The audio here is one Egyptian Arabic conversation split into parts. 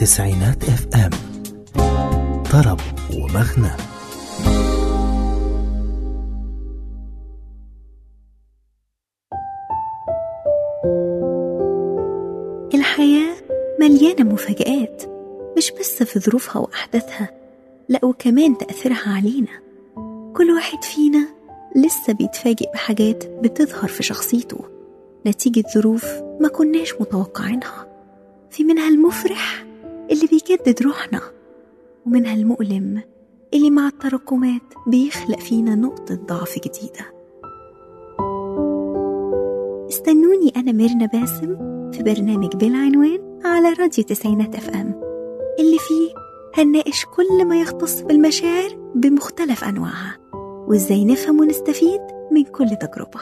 تسعينات اف ام طرب ومغنى الحياة مليانة مفاجآت مش بس في ظروفها وأحداثها لأ وكمان تأثيرها علينا كل واحد فينا لسه بيتفاجئ بحاجات بتظهر في شخصيته نتيجة ظروف ما كناش متوقعينها في منها المفرح اللي بيجدد روحنا ومنها المؤلم اللي مع التراكمات بيخلق فينا نقطة ضعف جديدة استنوني أنا ميرنا باسم في برنامج بالعنوان على راديو تسعينات اف ام اللي فيه هنناقش كل ما يختص بالمشاعر بمختلف أنواعها وإزاي نفهم ونستفيد من كل تجربة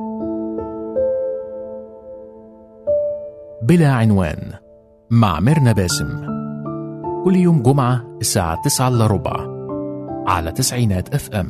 بلا عنوان مع ميرنا باسم كل يوم جمعة الساعة 9 إلا ربع على تسعينات اف ام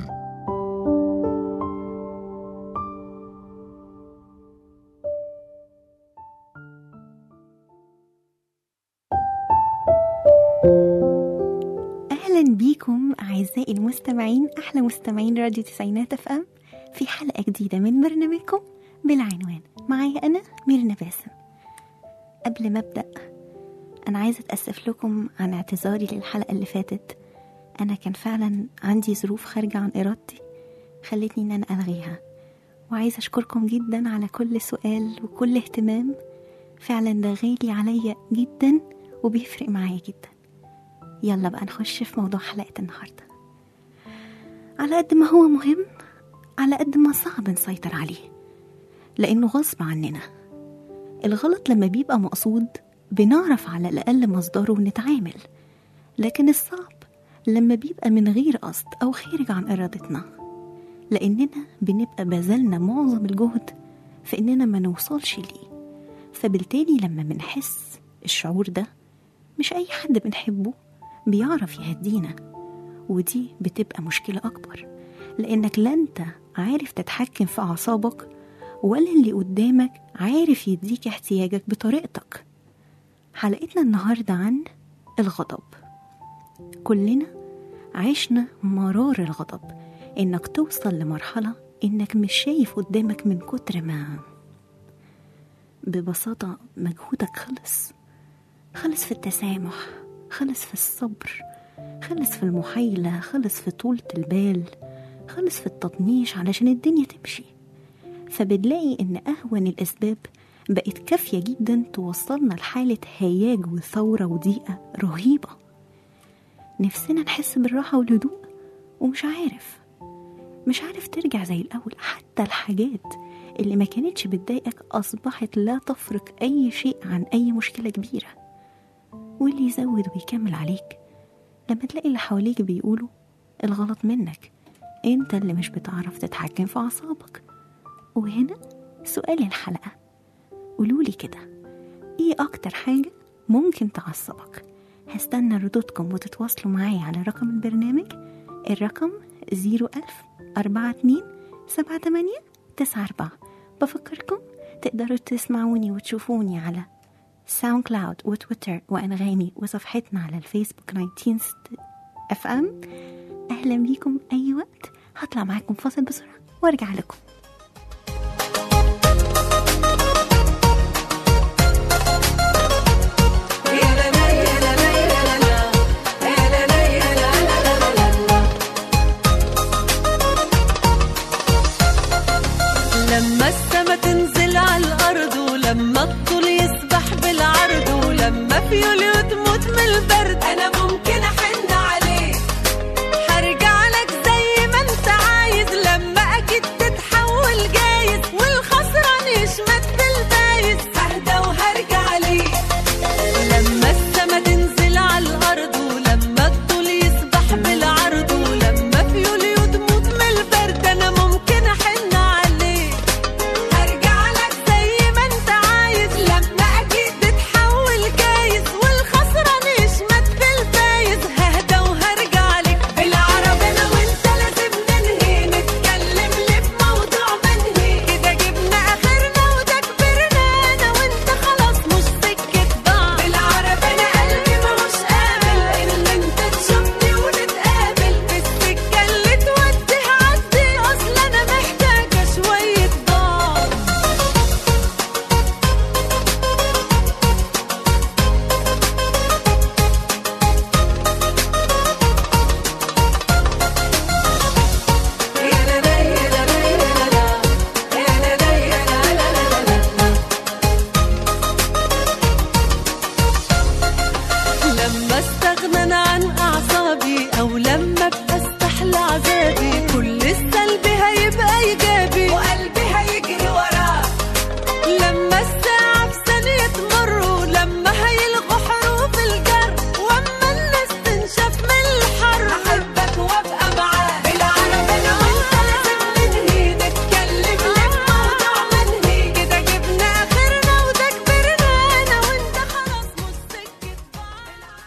أهلا بيكم أعزائي المستمعين أحلى مستمعين راديو تسعينات اف ام في حلقة جديدة من برنامجكم بالعنوان معايا أنا ميرنا باسم قبل ما أبدأ أنا عايزة أتأسف لكم عن اعتذاري للحلقة اللي فاتت أنا كان فعلا عندي ظروف خارجة عن إرادتي خلتني إن أنا ألغيها وعايزة أشكركم جدا على كل سؤال وكل اهتمام فعلا ده غالي عليا جدا وبيفرق معايا جدا يلا بقى نخش في موضوع حلقة النهاردة على قد ما هو مهم على قد ما صعب نسيطر عليه لأنه غصب عننا الغلط لما بيبقى مقصود بنعرف على الأقل مصدره ونتعامل لكن الصعب لما بيبقى من غير قصد أو خارج عن إرادتنا لأننا بنبقى بذلنا معظم الجهد في إننا ما نوصلش ليه فبالتالي لما بنحس الشعور ده مش أي حد بنحبه بيعرف يهدينا ودي بتبقى مشكلة أكبر لأنك لا أنت عارف تتحكم في أعصابك ولا اللي قدامك عارف يديك احتياجك بطريقتك حلقتنا النهاردة عن الغضب كلنا عشنا مرار الغضب إنك توصل لمرحلة إنك مش شايف قدامك من كتر ما ببساطة مجهودك خلص خلص في التسامح خلص في الصبر خلص في المحايلة خلص في طولة البال خلص في التطنيش علشان الدنيا تمشي فبنلاقي إن أهون الأسباب بقت كافية جدا توصلنا لحالة هياج وثورة وضيقة رهيبة نفسنا نحس بالراحة والهدوء ومش عارف مش عارف ترجع زي الأول حتى الحاجات اللي ما كانتش بتضايقك أصبحت لا تفرق أي شيء عن أي مشكلة كبيرة واللي يزود ويكمل عليك لما تلاقي اللي حواليك بيقولوا الغلط منك انت اللي مش بتعرف تتحكم في أعصابك وهنا سؤال الحلقة قولولي كده ايه أكتر حاجة ممكن تعصبك هستنى ردودكم وتتواصلوا معايا على رقم البرنامج الرقم 01000 42 78 94 بفكركم تقدروا تسمعوني وتشوفوني على ساوند كلاود وتويتر وأنغامي وصفحتنا على الفيسبوك 19 اف ام أهلا بيكم أي وقت هطلع معاكم فاصل بسرعة وارجع لكم لما السما تنزل على الأرض ولما الطول يسبح بالعرض ولما في يوليو تموت من البرد أنا ممكن أحن عليك هرجع لك زي ما أنت عايز لما أكيد تتحول جايز والخسران يشمت بالفايز ههدى وهرجع ليك لما السما تنزل على الأرض ولما الطول يسبح بالعرض ولما في يوليو تموت من البرد أنا ممكن أحن عليك هرجع لك زي ما انت عايز لما اكيد تتحول جايز والخسران يشمت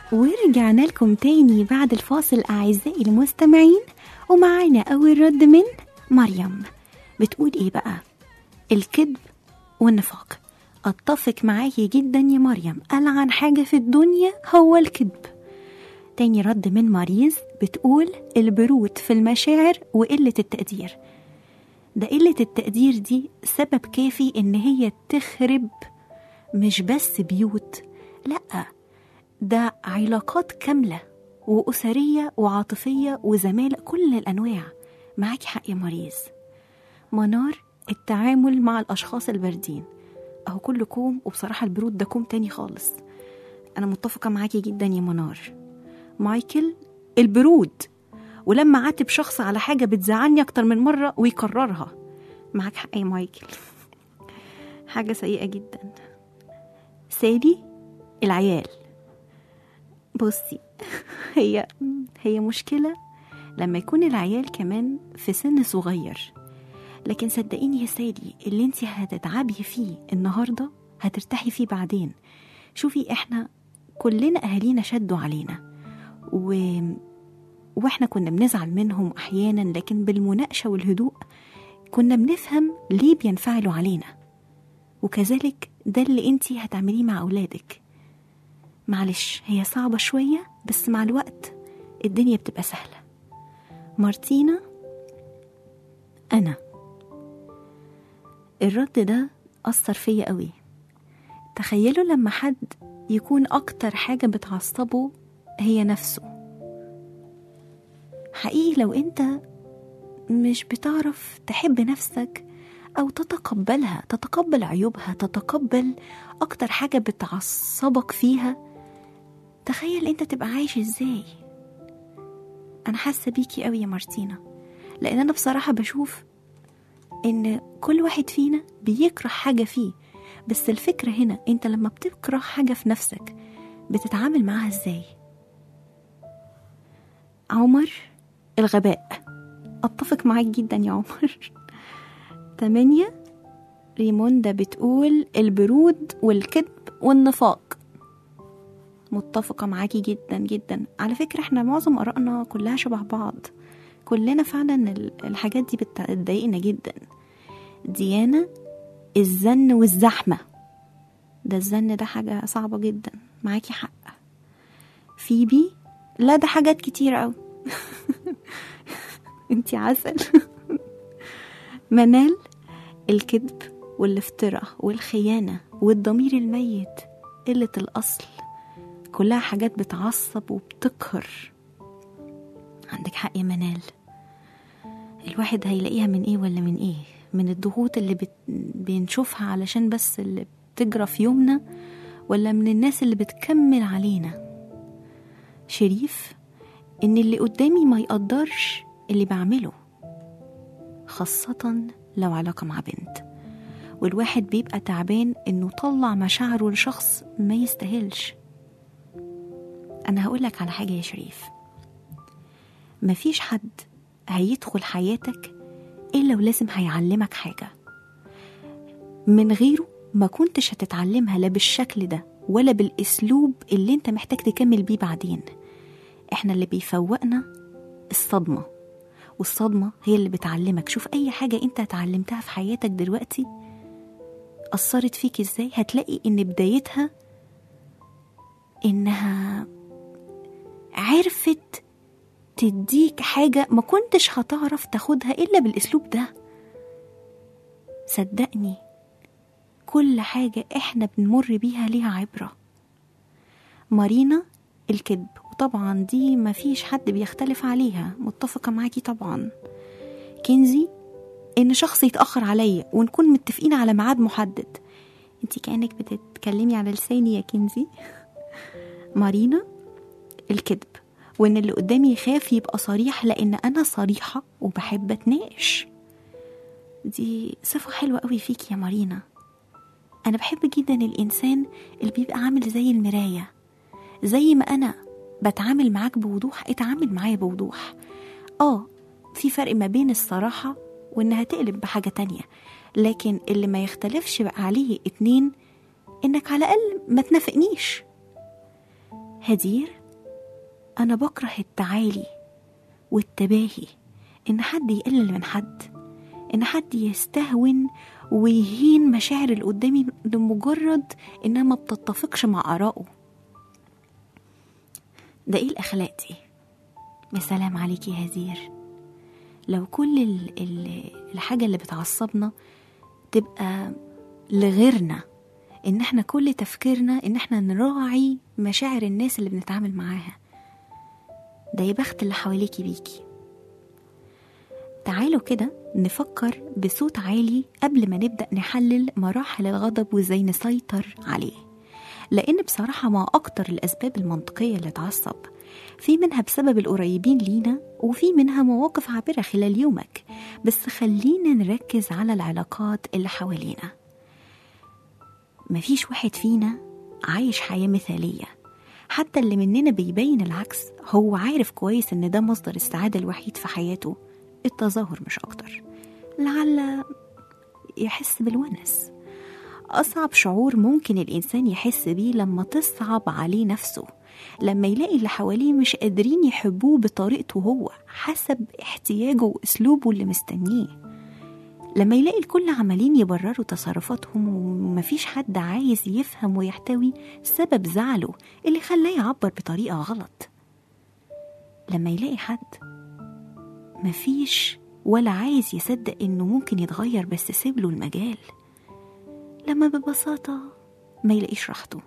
ورجعنا لكم تاني بعد الفاصل أعزائي المستمعين ومعانا أول رد من مريم بتقول إيه بقى الكذب والنفاق أتفق معاكي جدا يا مريم ألعن حاجة في الدنيا هو الكذب تاني رد من ماريز بتقول البرود في المشاعر وقلة التقدير ده قلة التقدير دي سبب كافي إن هي تخرب مش بس بيوت لأ ده علاقات كاملة وأسرية وعاطفية وزمالة كل الأنواع معاكي حق يا مريز منار التعامل مع الأشخاص الباردين أهو كل كوم وبصراحة البرود ده كوم تاني خالص أنا متفقة معاكي جدا يا منار مايكل البرود ولما عاتب شخص على حاجة بتزعلني أكتر من مرة ويكررها معاك حق يا مايكل حاجة سيئة جدا سالي العيال بصي هي هي مشكلة لما يكون العيال كمان في سن صغير لكن صدقيني يا سالي اللي انت هتتعبي فيه النهارده هترتاحي فيه بعدين شوفي احنا كلنا اهالينا شدوا علينا و... واحنا كنا بنزعل منهم احيانا لكن بالمناقشه والهدوء كنا بنفهم ليه بينفعلوا علينا وكذلك ده اللي انت هتعمليه مع اولادك معلش هي صعبه شويه بس مع الوقت الدنيا بتبقى سهله مارتينا انا الرد ده أثر فيا قوي تخيلوا لما حد يكون أكتر حاجة بتعصبه هي نفسه حقيقي لو أنت مش بتعرف تحب نفسك أو تتقبلها تتقبل عيوبها تتقبل أكتر حاجة بتعصبك فيها تخيل أنت تبقى عايش إزاي أنا حاسة بيكي قوي يا مارتينا لأن أنا بصراحة بشوف ان كل واحد فينا بيكره حاجه فيه بس الفكره هنا انت لما بتكره حاجه في نفسك بتتعامل معاها ازاي عمر الغباء اتفق معاك جدا يا عمر تمانية ريموندا بتقول البرود والكذب والنفاق متفقة معاكي جدا جدا على فكرة احنا معظم آرائنا كلها شبه بعض كلنا فعلا ال- الحاجات دي بتضايقنا جدا ديانا الزن والزحمة ده الزن ده حاجة صعبة جدا معاكي حق فيبي لا ده حاجات كتير أوي انتي عسل منال الكذب والافتراء والخيانة والضمير الميت قلة الأصل كلها حاجات بتعصب وبتقهر عندك حق يا منال الواحد هيلاقيها من ايه ولا من ايه من الضغوط اللي بت... بنشوفها علشان بس اللي بتجرى في يومنا ولا من الناس اللي بتكمل علينا شريف ان اللي قدامي ما يقدرش اللي بعمله خاصة لو علاقة مع بنت والواحد بيبقى تعبان انه طلع مشاعره لشخص ما يستاهلش انا هقولك على حاجة يا شريف مفيش حد هيدخل حياتك إلا ولازم هيعلمك حاجة من غيره ما كنتش هتتعلمها لا بالشكل ده ولا بالأسلوب اللي انت محتاج تكمل بيه بعدين احنا اللي بيفوقنا الصدمة والصدمة هي اللي بتعلمك شوف أي حاجة انت اتعلمتها في حياتك دلوقتي أثرت فيك ازاي هتلاقي ان بدايتها انها عرفت تديك حاجة ما كنتش هتعرف تاخدها إلا بالأسلوب ده صدقني كل حاجة إحنا بنمر بيها ليها عبرة مارينا الكذب وطبعا دي مفيش حد بيختلف عليها متفقة معاكي طبعا كنزي إن شخص يتأخر عليا ونكون متفقين على ميعاد محدد انتي كأنك بتتكلمي على لساني يا كنزي مارينا الكذب وان اللي قدامي يخاف يبقى صريح لان انا صريحه وبحب اتناقش دي صفه حلوه قوي فيك يا مارينا انا بحب جدا الانسان اللي بيبقى عامل زي المرايه زي ما انا بتعامل معاك بوضوح اتعامل معايا بوضوح اه في فرق ما بين الصراحه وانها تقلب بحاجه تانية لكن اللي ما يختلفش بقى عليه اتنين انك على الاقل ما تنافقنيش هدير أنا بكره التعالي والتباهي إن حد يقلل من حد إن حد يستهون ويهين مشاعر اللي قدامي لمجرد إنها ما بتتفقش مع آرائه ده إيه الأخلاق دي؟ يا سلام عليك يا هزير لو كل ال ال الحاجة اللي بتعصبنا تبقى لغيرنا ان احنا كل تفكيرنا ان احنا نراعي مشاعر الناس اللي بنتعامل معاها ده يا بخت اللي حواليكي بيكي تعالوا كده نفكر بصوت عالي قبل ما نبدأ نحلل مراحل الغضب وازاي نسيطر عليه لأن بصراحة مع أكتر الأسباب المنطقية اللي تعصب في منها بسبب القريبين لينا وفي منها مواقف عابرة خلال يومك بس خلينا نركز على العلاقات اللي حوالينا مفيش واحد فينا عايش حياة مثالية حتى اللي مننا بيبين العكس هو عارف كويس ان ده مصدر السعادة الوحيد في حياته التظاهر مش أكتر لعل يحس بالونس أصعب شعور ممكن الإنسان يحس بيه لما تصعب عليه نفسه لما يلاقي اللي حواليه مش قادرين يحبوه بطريقته هو حسب احتياجه وأسلوبه اللي مستنيه لما يلاقي الكل عمالين يبرروا تصرفاتهم ومفيش حد عايز يفهم ويحتوي سبب زعله اللي خلاه يعبر بطريقة غلط لما يلاقي حد مفيش ولا عايز يصدق انه ممكن يتغير بس سيبله المجال لما ببساطة ما يلاقيش راحته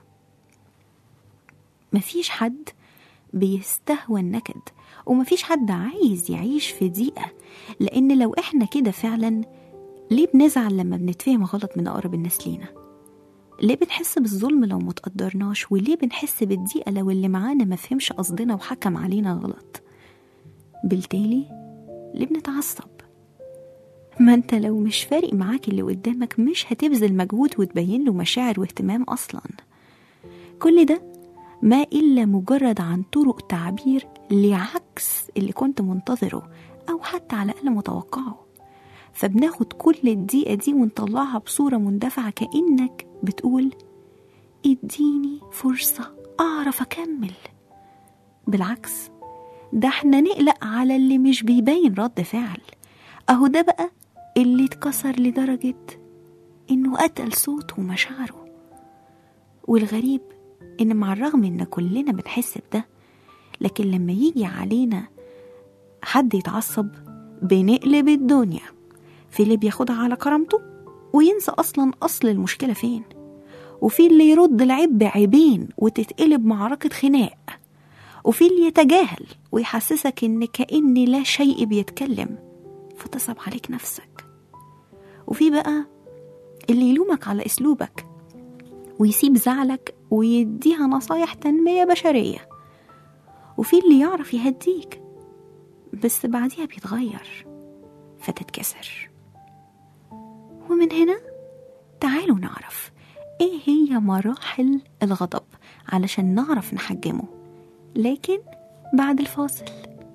مفيش حد بيستهوى النكد ومفيش حد عايز يعيش في ضيقة لأن لو إحنا كده فعلا ليه بنزعل لما بنتفهم غلط من أقرب الناس لينا ليه بنحس بالظلم لو متقدرناش وليه بنحس بالضيقة لو اللي معانا مفهمش قصدنا وحكم علينا غلط بالتالي ليه بنتعصب ما انت لو مش فارق معاك اللي قدامك مش هتبذل مجهود وتبين له مشاعر واهتمام اصلا كل ده ما الا مجرد عن طرق تعبير لعكس اللي كنت منتظره او حتى على الاقل متوقعه فبناخد كل الدقيقة دي ونطلعها بصورة مندفعة كأنك بتقول اديني فرصة أعرف أكمل بالعكس ده احنا نقلق على اللي مش بيبين رد فعل اهو ده بقى اللي اتكسر لدرجة انه قتل صوته ومشاعره والغريب ان مع الرغم ان كلنا بنحس بده لكن لما يجي علينا حد يتعصب بنقلب الدنيا في اللي بياخدها على كرامته وينسى اصلا اصل المشكلة فين وفي اللي يرد العيب بعيبين وتتقلب معركة خناق وفي اللي يتجاهل ويحسسك ان كأن لا شيء بيتكلم فتصعب عليك نفسك وفي بقى اللي يلومك على اسلوبك ويسيب زعلك ويديها نصايح تنمية بشرية وفي اللي يعرف يهديك بس بعديها بيتغير فتتكسر ومن هنا تعالوا نعرف ايه هي مراحل الغضب علشان نعرف نحجمه لكن بعد الفاصل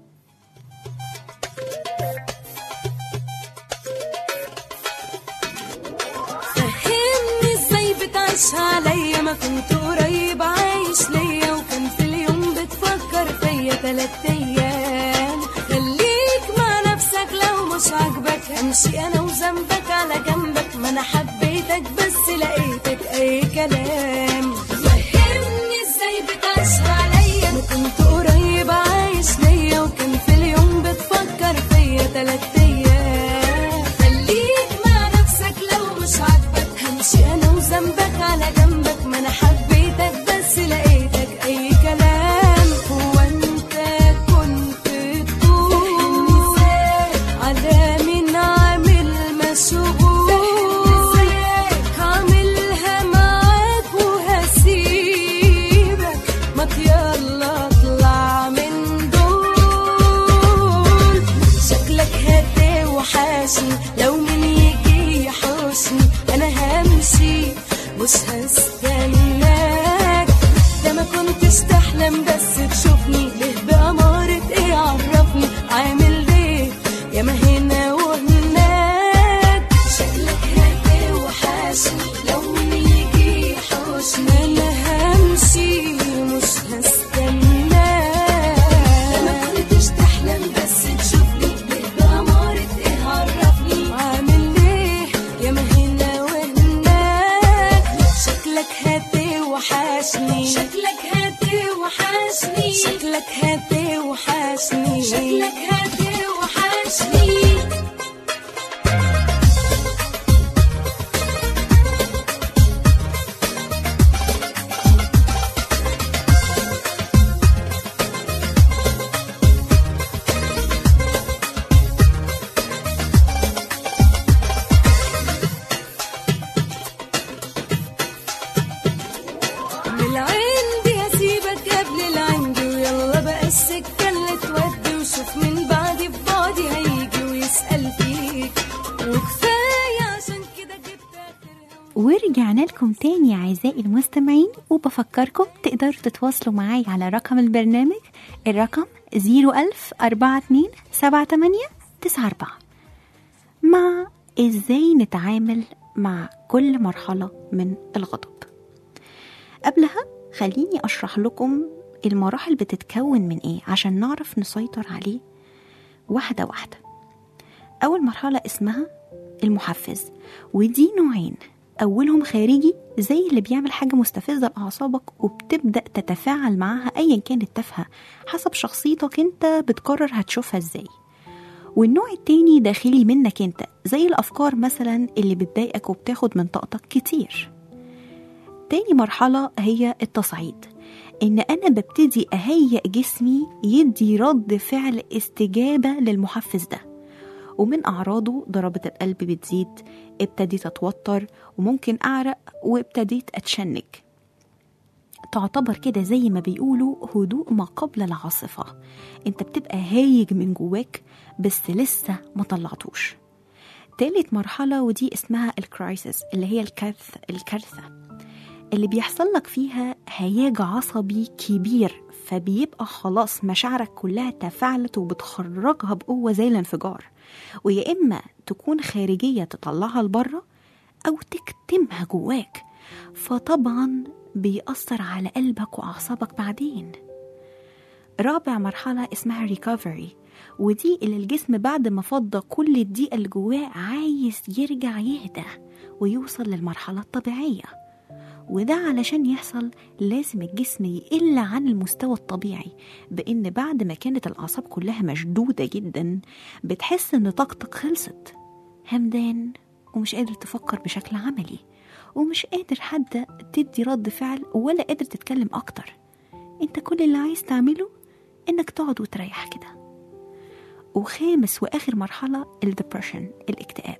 فهمني ازاي بتعيش عليا ما كنت قريب عايش ليا وكان في اليوم بتفكر فيا تلات ايام خليك مع نفسك لو مش عاجبك همشي انا وذنبك على جنبك ما انا حبيتك بس لقيتك اي كلام فهمني ازاي بتعيش عليا ما كنت قريب عايش ليا وكان في اليوم بتفكر فيا تلات ايام خليك مع نفسك لو مش عاجبك همشي انا وذنبك على جنبك ما انا حبيتك بس لقيتك اي كلام هو انت كنت تقول على مين عامل مشغول وحشني شكلك هاتي وحشني شكلك هاتي وحشني شكلك هاتي وحشني من العندي هسيبك قبل العندي ويلا بقى السكة اللي تودي وشوف من بعدي ببعدي هيجي ويسأل فيك وكفاية عشان كده جبت آخرها ورجعنا لكم تاني أعزائي المستمعين وبفكركم تقدروا تتواصلوا معايا على رقم البرنامج الرقم 01000 42 78 94 مع إزاي نتعامل مع كل مرحلة من الغضب قبلها خليني أشرح لكم المراحل بتتكون من إيه عشان نعرف نسيطر عليه واحدة واحدة أول مرحلة اسمها المحفز ودي نوعين أولهم خارجي زي اللي بيعمل حاجة مستفزة لأعصابك وبتبدأ تتفاعل معاها أيا كانت تافهة حسب شخصيتك أنت بتقرر هتشوفها إزاي والنوع التاني داخلي منك أنت زي الأفكار مثلا اللي بتضايقك وبتاخد من طاقتك كتير تاني مرحلة هي التصعيد إن أنا ببتدي أهيئ جسمي يدي رد فعل استجابة للمحفز ده ومن أعراضه ضربة القلب بتزيد ابتديت أتوتر وممكن أعرق وابتديت أتشنج تعتبر كده زي ما بيقولوا هدوء ما قبل العاصفة انت بتبقى هايج من جواك بس لسه ما طلعتوش تالت مرحلة ودي اسمها الكرايسيس اللي هي الكارث الكارثة اللي بيحصل لك فيها هياج عصبي كبير فبيبقى خلاص مشاعرك كلها تفاعلت وبتخرجها بقوة زي الانفجار ويا إما تكون خارجية تطلعها لبره أو تكتمها جواك فطبعا بيأثر على قلبك وأعصابك بعدين رابع مرحلة اسمها ريكفري ودي اللي الجسم بعد ما فضى كل الضيقة اللي جواه عايز يرجع يهدى ويوصل للمرحلة الطبيعية وده علشان يحصل لازم الجسم يقل عن المستوى الطبيعي بإن بعد ما كانت الأعصاب كلها مشدودة جدا بتحس إن طاقتك خلصت همدان ومش قادر تفكر بشكل عملي ومش قادر حتى تدي رد فعل ولا قادر تتكلم أكتر انت كل اللي عايز تعمله انك تقعد وتريح كده وخامس واخر مرحله الدبريشن الاكتئاب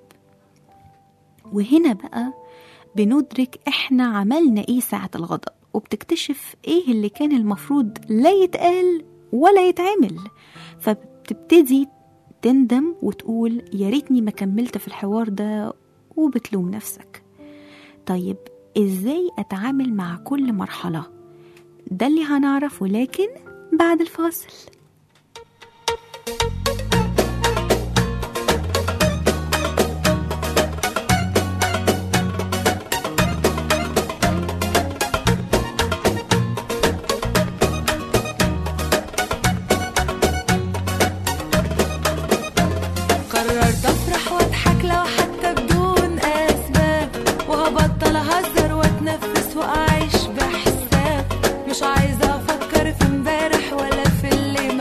وهنا بقى بندرك احنا عملنا ايه ساعه الغضب وبتكتشف ايه اللي كان المفروض لا يتقال ولا يتعمل فبتبتدي تندم وتقول يا ريتني ما كملت في الحوار ده وبتلوم نفسك طيب ازاي اتعامل مع كل مرحله ده اللي هنعرفه لكن بعد الفاصل قررت افرح واضحك لو حتى بدون اسباب وهبطل اهزر واتنفس واعيش بحساب مش عايزه افكر في امبارح ولا في اللي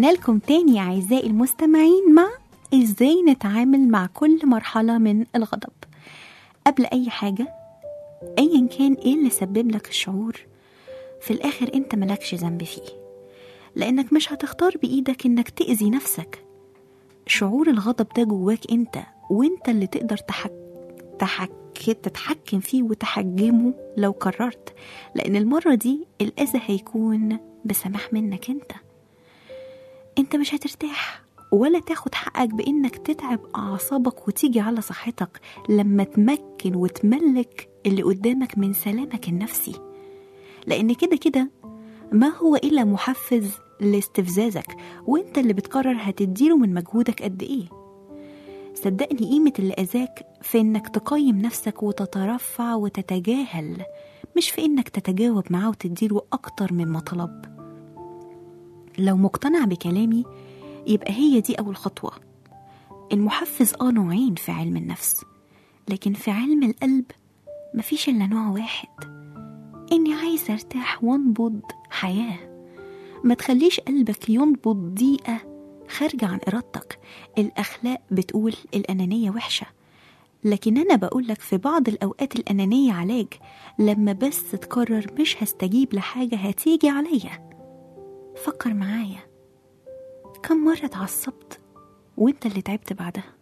ورجعنا لكم تاني يا أعزائي المستمعين مع إزاي نتعامل مع كل مرحلة من الغضب قبل أي حاجة أيا كان إيه اللي سبب لك الشعور في الآخر أنت ملكش ذنب فيه لأنك مش هتختار بإيدك إنك تأذي نفسك شعور الغضب ده جواك أنت وأنت اللي تقدر تحك... تحك... تتحكم فيه وتحجمه لو قررت لأن المرة دي الأذى هيكون بسماح منك أنت أنت مش هترتاح ولا تاخد حقك بإنك تتعب أعصابك وتيجي على صحتك لما تمكن وتملك اللي قدامك من سلامك النفسي لأن كده كده ما هو إلا محفز لاستفزازك وانت اللي بتقرر هتديله من مجهودك قد ايه صدقني قيمة اللي أذاك في إنك تقيم نفسك وتترفع وتتجاهل مش في إنك تتجاوب معاه وتديله أكتر مما طلب لو مقتنع بكلامي يبقى هي دي أول خطوة المحفز آه نوعين في علم النفس لكن في علم القلب مفيش إلا نوع واحد إني عايزة أرتاح وأنبض حياة ما تخليش قلبك ينبض ضيقة خارجة عن إرادتك الأخلاق بتقول الأنانية وحشة لكن أنا بقولك في بعض الأوقات الأنانية علاج لما بس تقرر مش هستجيب لحاجة هتيجي عليا فكر معايا كم مرة اتعصبت وانت اللي تعبت بعدها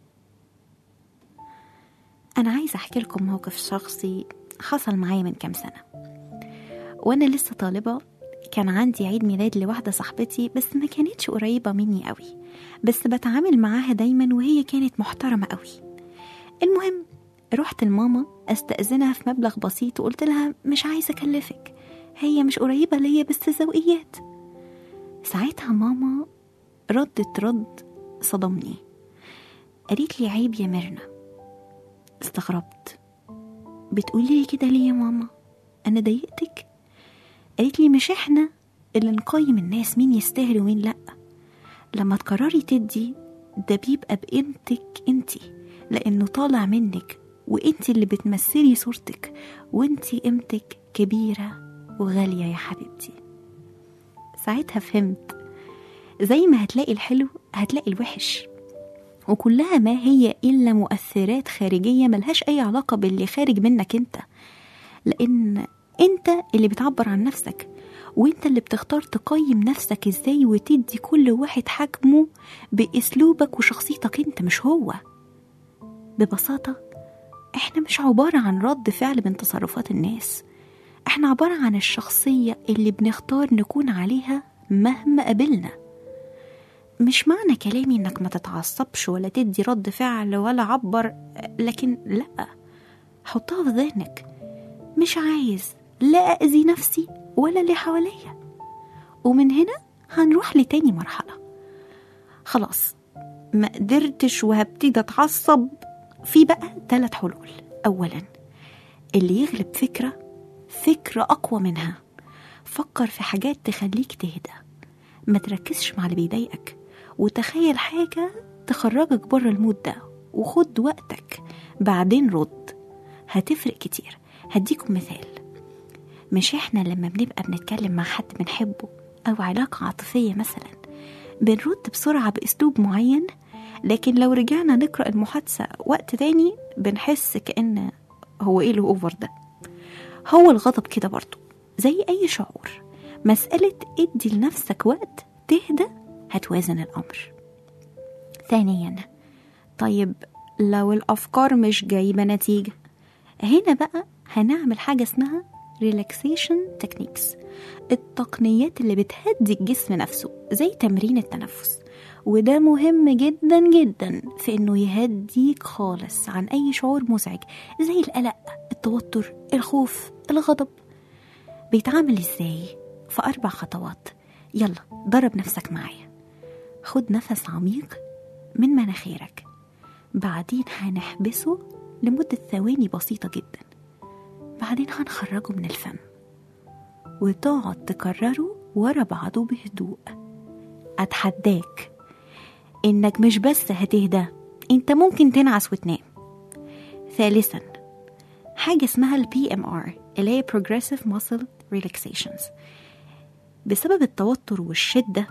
أنا عايزة أحكي لكم موقف شخصي حصل معايا من كام سنة وأنا لسه طالبة كان عندي عيد ميلاد لواحدة صاحبتي بس ما كانتش قريبة مني قوي بس بتعامل معاها دايما وهي كانت محترمة قوي المهم رحت لماما استأذنها في مبلغ بسيط وقلت لها مش عايزة أكلفك هي مش قريبة ليا بس ذوقيات ساعتها ماما ردت رد صدمني قالت لي عيب يا ميرنا استغربت بتقولي لي كده ليه يا ماما انا ضايقتك قالت لي مش احنا اللي نقيم الناس مين يستاهل ومين لا لما تقرري تدي ده بيبقى بقيمتك انتي لانه طالع منك وانتي اللي بتمثلي صورتك وانتي قيمتك كبيرة وغالية يا حبيبتي ساعتها فهمت زي ما هتلاقي الحلو هتلاقي الوحش وكلها ما هي إلا مؤثرات خارجية ملهاش أي علاقة باللي خارج منك أنت لأن أنت اللي بتعبر عن نفسك وانت اللي بتختار تقيم نفسك ازاي وتدي كل واحد حجمه باسلوبك وشخصيتك انت مش هو ببساطة احنا مش عبارة عن رد فعل من تصرفات الناس احنا عبارة عن الشخصية اللي بنختار نكون عليها مهما قابلنا مش معنى كلامي انك ما تتعصبش ولا تدي رد فعل ولا عبر لكن لا حطها في ذهنك مش عايز لا أذي نفسي ولا اللي حواليا ومن هنا هنروح لتاني مرحلة خلاص ما قدرتش وهبتدي اتعصب في بقى ثلاث حلول أولا اللي يغلب فكرة فكرة أقوى منها فكر في حاجات تخليك تهدى ما تركزش مع اللي بيضايقك وتخيل حاجة تخرجك بره المود ده وخد وقتك بعدين رد هتفرق كتير هديكم مثال مش احنا لما بنبقى بنتكلم مع حد بنحبه أو علاقة عاطفية مثلا بنرد بسرعة بأسلوب معين لكن لو رجعنا نقرأ المحادثة وقت تاني بنحس كأن هو ايه الأوفر ده هو الغضب كده برضو زي أي شعور مسألة ادي لنفسك وقت تهدى هتوازن الأمر ثانيا طيب لو الأفكار مش جايبة نتيجة هنا بقى هنعمل حاجة اسمها relaxation techniques التقنيات اللي بتهدي الجسم نفسه زي تمرين التنفس وده مهم جدا جدا في انه يهديك خالص عن اي شعور مزعج زي القلق التوتر الخوف الغضب بيتعامل ازاي في اربع خطوات يلا درب نفسك معايا خد نفس عميق من مناخيرك بعدين هنحبسه لمدة ثواني بسيطة جدا بعدين هنخرجه من الفم وتقعد تكرره ورا بعضه بهدوء أتحداك إنك مش بس هتهدى أنت ممكن تنعس وتنام ثالثا حاجة اسمها ال PMR اللي هي Progressive Muscle Relaxations بسبب التوتر والشدة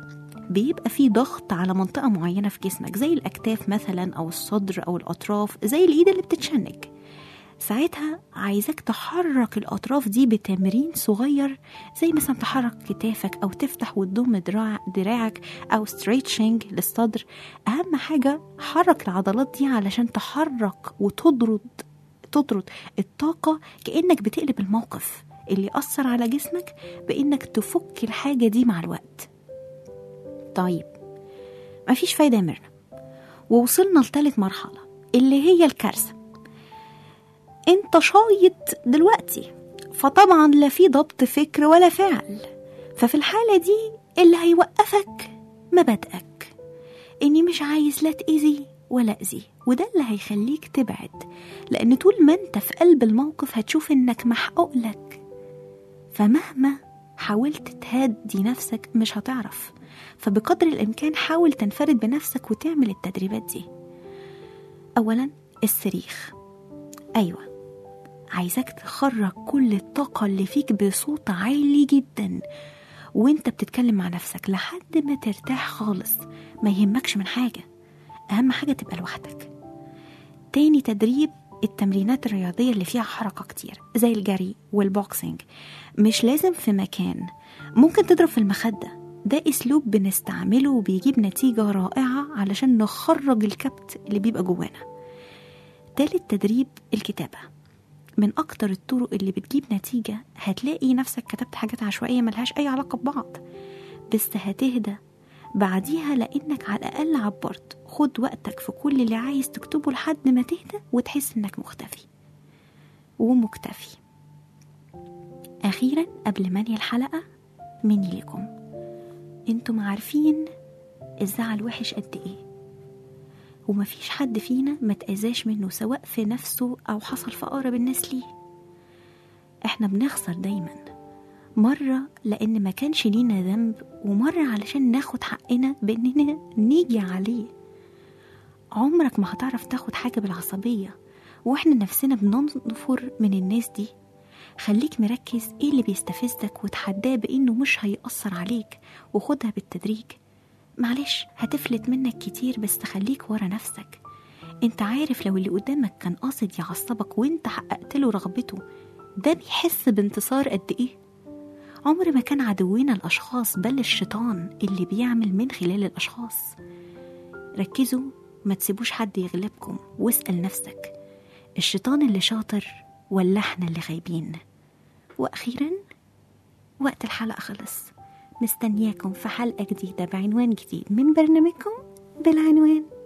بيبقى في ضغط على منطقة معينة في جسمك زي الأكتاف مثلا أو الصدر أو الأطراف زي الإيد اللي بتتشنج ساعتها عايزاك تحرك الأطراف دي بتمرين صغير زي مثلا تحرك كتافك أو تفتح وتضم دراع دراعك أو ستريتشنج للصدر أهم حاجة حرك العضلات دي علشان تحرك وتطرد تطرد الطاقة كأنك بتقلب الموقف اللي أثر على جسمك بإنك تفك الحاجة دي مع الوقت طيب مفيش فايدة يا ميرنا ووصلنا لتالت مرحلة اللي هي الكارثة انت شايط دلوقتي فطبعا لا في ضبط فكر ولا فعل ففي الحالة دي اللي هيوقفك مبادئك اني مش عايز لا تأذي ولا أذي وده اللي هيخليك تبعد لأن طول ما انت في قلب الموقف هتشوف انك محقوق لك فمهما حاولت تهدي نفسك مش هتعرف فبقدر الإمكان حاول تنفرد بنفسك وتعمل التدريبات دي أولا الصريخ أيوة عايزاك تخرج كل الطاقة اللي فيك بصوت عالي جدا وانت بتتكلم مع نفسك لحد ما ترتاح خالص ما يهمكش من حاجة أهم حاجة تبقى لوحدك تاني تدريب التمرينات الرياضية اللي فيها حركة كتير زي الجري والبوكسينج مش لازم في مكان ممكن تضرب في المخدة ده أسلوب بنستعمله وبيجيب نتيجة رائعة علشان نخرج الكبت اللي بيبقى جوانا تالت تدريب الكتابة من أكتر الطرق اللي بتجيب نتيجة هتلاقي نفسك كتبت حاجات عشوائية ملهاش أي علاقة ببعض بس هتهدى بعديها لأنك على الأقل عبرت خد وقتك في كل اللي عايز تكتبه لحد ما تهدى وتحس إنك مختفي ومكتفي أخيرا قبل ما أنهي الحلقة مني لكم انتم عارفين الزعل وحش قد ايه ومفيش حد فينا ما تأذاش منه سواء في نفسه أو حصل في أقرب الناس ليه احنا بنخسر دايما مرة لأن ما كانش لينا ذنب ومرة علشان ناخد حقنا بأننا نيجي عليه عمرك ما هتعرف تاخد حاجة بالعصبية واحنا نفسنا بننفر من الناس دي خليك مركز ايه اللي بيستفزك وتحداه بانه مش هيأثر عليك وخدها بالتدريج معلش هتفلت منك كتير بس خليك ورا نفسك انت عارف لو اللي قدامك كان قاصد يعصبك وانت حققت له رغبته ده بيحس بانتصار قد ايه عمر ما كان عدونا الاشخاص بل الشيطان اللي بيعمل من خلال الاشخاص ركزوا ما تسيبوش حد يغلبكم واسأل نفسك الشيطان اللي شاطر ولا احنا اللي خايبين واخيرا وقت الحلقه خلص مستنياكم في حلقه جديده بعنوان جديد من برنامجكم بالعنوان